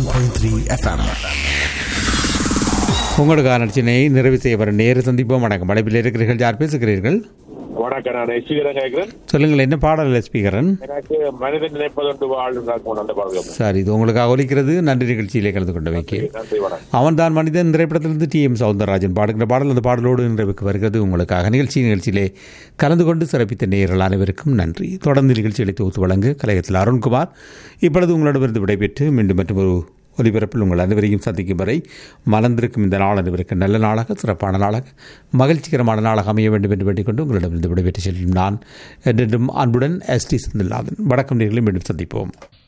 101.3 FM. உங்களுக்கான நிகழ்ச்சியினை நிறைவு செய்ய வர நேரு சந்திப்போம் வணக்கம் அழைப்பில் இருக்கிறீர்கள் யார் பேசுகிறீர்கள் வணக்கம் நான் எஸ்வீரன் கேட்கிறேன் சொல்லுங்கள் என்ன பாடல் ஸ்பீக்கரன் எனக்கு மனிதன் நினைப்பதொன்று வாழ்ந்தால் போன அந்த பாடல் சார் இது உங்களுக்காக ஒலிக்கிறது நன்றி நிகழ்ச்சியிலே கலந்து கொண்டு வைக்க நன்றி வணக்கம் அவன் தான் மனிதன் திரைப்படத்திலிருந்து டி எம் சவுந்தரராஜன் பாடுகின்ற பாடல் அந்த பாடலோடு நிறைவுக்கு வருகிறது உங்களுக்காக நிகழ்ச்சி நிகழ்ச்சியிலே கலந்து கொண்டு சிறப்பித்த நேயர்கள் அனைவருக்கும் நன்றி தொடர்ந்து நிகழ்ச்சிகளை தொகுத்து வழங்க கலையத்தில் அருண்குமார் இப்பொழுது உங்களிடமிருந்து விடைபெற்று மீண்டும் மற்றும் ஒரு ஒலிபரப்பில் உங்கள் அனைவரையும் சந்திக்கும் வரை மலர்ந்திருக்கும் இந்த நாள் அனைவருக்கு நல்ல நாளாக சிறப்பான நாளாக மகிழ்ச்சிகரமான நாளாக அமைய வேண்டும் என்று வேண்டிக் கொண்டு உங்களிடமிருந்து விடைபெற்று செல்லும் நான் என்றென்றும் அன்புடன் எஸ் டி செந்தில்நாதன் வணக்கம் நேர்களை மீண்டும் சந்திப்போம்